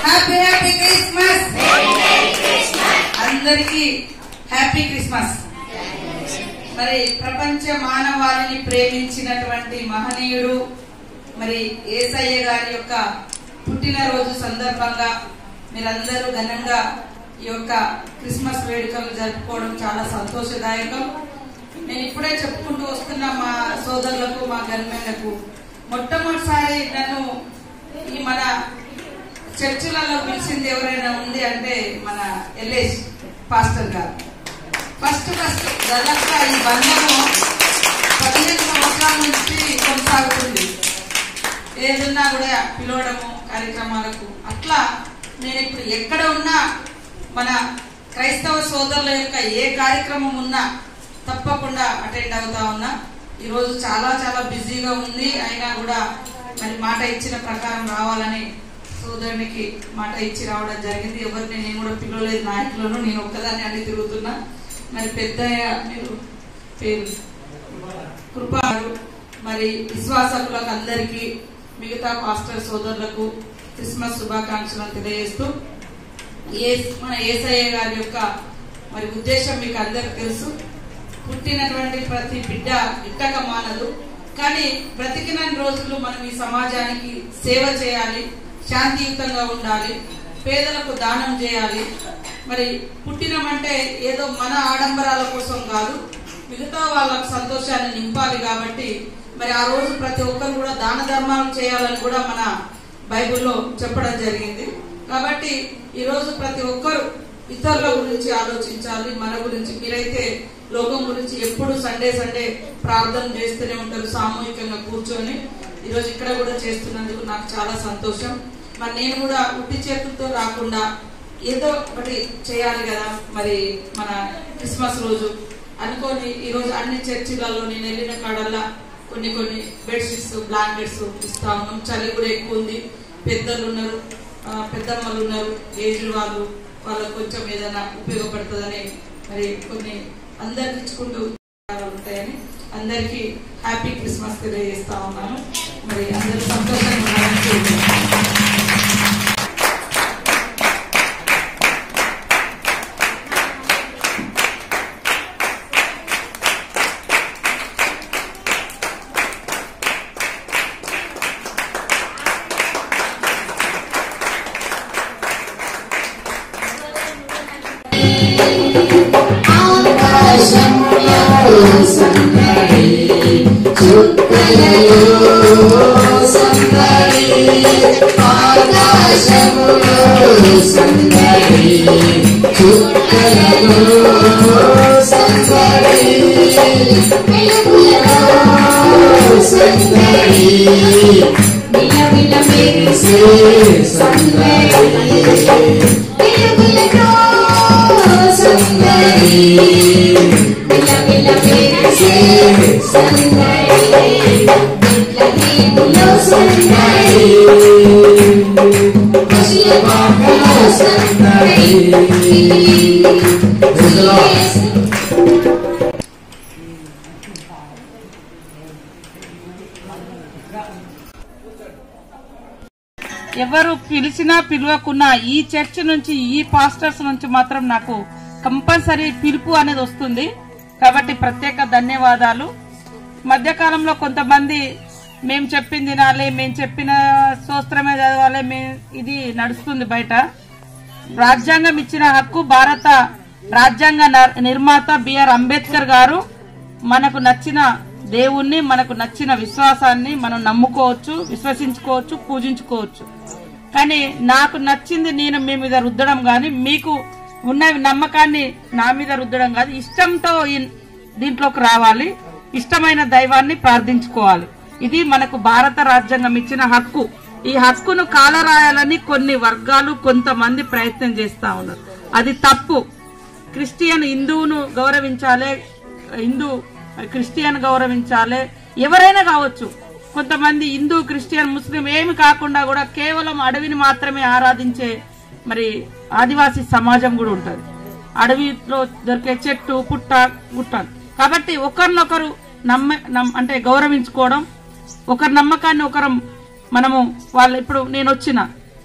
Happy happy Christmas అందరికీ happy Christmas మరి ప్రపంచ మానవాళిని ప్రేమించినటువంటి మహనీయుడు మరి ఏసయ్య గారి యొక్క పుట్టినరోజు సందర్భంగా మీరందరూ ఘనంగా ఈ యొక్క క్రిస్మస్ వేడుకలు జరుపుకోవడం చాలా సంతోషదాయకం నేను ఇప్పుడే చెప్పుకుంటూ వస్తున్న మా సోదరులకు మా గన్మెన్లకు మొట్టమొదటిసారి నన్ను ఈ మన చర్చిలలో పిలిచింది ఎవరైనా ఉంది అంటే మన ఎల్ఏస్ పాస్టర్ గారు ఫస్ట్ ఫస్ట్ దాదాపుగా ఈ బంధము పదిహేను సంవత్సరాల నుంచి కొనసాగుతుంది ఏదున్నా కూడా పిలవడము కార్యక్రమాలకు అట్లా నేను ఇప్పుడు ఎక్కడ ఉన్నా మన క్రైస్తవ సోదరుల యొక్క ఏ కార్యక్రమం ఉన్నా తప్పకుండా అటెండ్ అవుతా ఉన్నా ఈరోజు చాలా చాలా బిజీగా ఉంది అయినా కూడా మరి మాట ఇచ్చిన ప్రకారం రావాలని సోదరునికి మాట ఇచ్చి రావడం జరిగింది ఎవరిని నేను కూడా పిలవలేదు నాయకులను నేను ఒక్కదాన్ని అడిగి తిరుగుతున్నా మరి పెద్ద మీరు పేరు కృపారు మరి విశ్వాసకులకు అందరికీ మిగతా పాస్టర్ సోదరులకు క్రిస్మస్ శుభాకాంక్షలు తెలియజేస్తూ ఏ మన ఏసయ్య గారి యొక్క మరి ఉద్దేశం మీకు అందరికి తెలుసు పుట్టినటువంటి ప్రతి బిడ్డ ఇట్టక మానదు కానీ బ్రతికిన రోజులు మనం ఈ సమాజానికి సేవ చేయాలి శాంతియుతంగా ఉండాలి పేదలకు దానం చేయాలి మరి పుట్టినమంటే ఏదో మన ఆడంబరాల కోసం కాదు మిగతా వాళ్ళకు సంతోషాన్ని నింపాలి కాబట్టి మరి ఆ రోజు ప్రతి ఒక్కరు కూడా దాన ధర్మాలు చేయాలని కూడా మన బైబిల్లో చెప్పడం జరిగింది కాబట్టి ఈ రోజు ప్రతి ఒక్కరు ఇతరుల గురించి ఆలోచించాలి మన గురించి మీరైతే లోకం గురించి ఎప్పుడు సండే సండే ప్రార్థన చేస్తూనే ఉంటారు సామూహికంగా కూర్చొని ఈరోజు ఇక్కడ కూడా చేస్తున్నందుకు నాకు చాలా సంతోషం మరి నేను కూడా ఉట్టి చేతులతో రాకుండా ఏదో ఒకటి చేయాలి కదా మరి మన క్రిస్మస్ రోజు అనుకొని ఈ రోజు అన్ని చర్చిలలో నేను వెళ్ళిన కాడల్లా కొన్ని కొన్ని బెడ్షీట్స్ బ్లాంకెట్స్ ఇస్తా ఉన్నాం చలి కూడా ఎక్కువ ఉంది పెద్దలు ఉన్నారు ఆ, పెద్దమ్మలు ఉన్నారు ఏజ్డ్ వాళ్ళు వాళ్ళకు కొంచెం ఏదైనా ఉపయోగపడుతుందని మరి కొన్ని అందరికి ఇచ్చుకుంటూ ఉంటాయని అందరికీ హ్యాపీ క్రిస్మస్ తెలియజేస్తా ఉన్నాను మరి అందరూ సంతోషంగా ఉండాలని కోరుకుంటున్నాను. ఎవరు పిలిచినా పిలవకున్నా ఈ చర్చ్ నుంచి ఈ పాస్టర్స్ నుంచి మాత్రం నాకు కంపల్సరీ పిలుపు అనేది వస్తుంది కాబట్టి ప్రత్యేక ధన్యవాదాలు మధ్యకాలంలో కొంతమంది మేము చెప్పింది తినాలి మేము చెప్పిన స్తోత్రమే చదవాలి మే ఇది నడుస్తుంది బయట రాజ్యాంగం ఇచ్చిన హక్కు భారత రాజ్యాంగ నర్- నిర్మాత బిఆర్ అంబేద్కర్ గారు మనకు నచ్చిన దేవుణ్ణి మనకు నచ్చిన విశ్వాసాన్ని మనం నమ్ముకోవచ్చు విశ్వసించుకోవచ్చు పూజించుకోవచ్చు కానీ నాకు నచ్చింది నేను మీ మీద రుద్దడం గాని మీకు ఉన్న నమ్మకాన్ని నా మీద రుద్దడం కాదు ఇష్టంతో ఈ- దీంట్లోకి రావాలి ఇష్టమైన దైవాన్ని ప్రార్థించుకోవాలి ఇది మనకు భారత రాజ్యాంగం ఇచ్చిన హక్కు ఈ హక్కును కాలరాయాలని కొన్ని వర్గాలు కొంతమంది ప్రయత్నం చేస్తా ఉన్నారు అది తప్పు క్రిస్టియన్ హిందువును గౌరవించాలి హిందూ క్రిస్టియన్ గౌరవించాలి ఎవరైనా కావచ్చు కొంతమంది హిందూ క్రిస్టియన్ ముస్లిం ఏమి కాకుండా కూడా కేవలం అడవిని మాత్రమే ఆరాధించే మరి ఆదివాసీ సమాజం కూడా ఉంటది అడవిలో దొరికే చెట్టు పుట్ట గుట్ట కాబట్టి ఒకరినొకరు నమ్మ నమ్- అంటే గౌరవించుకోవడం ఒకరి నమ్మకాన్ని ఒకరం మనము వాళ్ళు ఇప్పుడు నేను వచ్చిన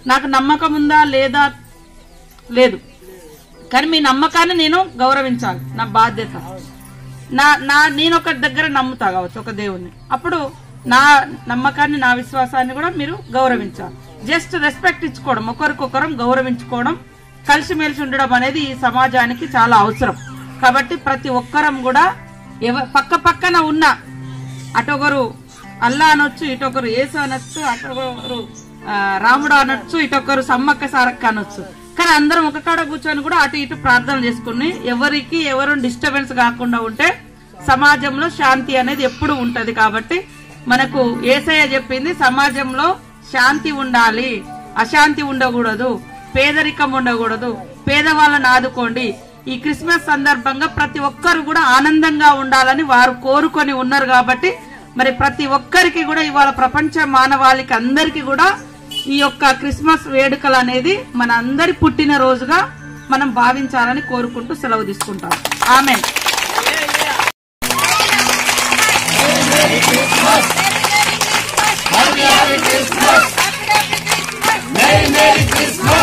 నాకు నమ్మకం ఉందా లేదా లేదు కానీ మీ నమ్మకాన్ని నేను గౌరవించాలి నా బాధ్యత నా నా నేను ఒక దగ్గర నమ్ముతా కావచ్చు ఒక దేవుణ్ణి అప్పుడు నా నమ్మకాన్ని నా విశ్వాసాన్ని కూడా మీరు గౌరవించాలి జస్ట్ రెస్పెక్ట్ ఇచ్చుకోవడం ఒకరికొకరం గౌరవించుకోవడం కలిసిమెలిసి ఉండడం అనేది ఈ సమాజానికి చాలా అవసరం కాబట్టి ప్రతి ఒక్కరం కూడా ఎవ పక్క పక్కన ఉన్న అటొకరు అల్లా అనొచ్చు ఇటొకరు యేసు అనొచ్చు అటొకరు ఆ, రాముడు అనొచ్చు ఇటొకరు సమ్మక్క సారక్క అనొచ్చు కానీ అందరం ఒక కాడ కూర్చొని కూడా అటు ఇటు ప్రార్థన చేసుకుని ఎవరికి ఎవరు డిస్టర్బెన్స్ కాకుండా ఉంటే సమాజంలో శాంతి అనేది ఎప్పుడు ఉంటది కాబట్టి మనకు ఏసయ్య చెప్పింది సమాజంలో శాంతి ఉండాలి అశాంతి ఉండకూడదు పేదరికం ఉండకూడదు పేదవాళ్ళని ఆదుకోండి ఈ క్రిస్మస్ సందర్భంగా ప్రతి ఒక్కరు కూడా ఆనందంగా ఉండాలని వారు కోరుకొని ఉన్నారు కాబట్టి మరి ప్రతి ఒక్కరికి కూడా ఇవాళ ప్రపంచ మానవాళికి అందరికి కూడా ఈ యొక్క క్రిస్మస్ వేడుకలు అనేది మన అందరి పుట్టిన రోజుగా మనం భావించాలని కోరుకుంటూ సెలవు తీసుకుంటాం ఆమె Merry Merry Christmas!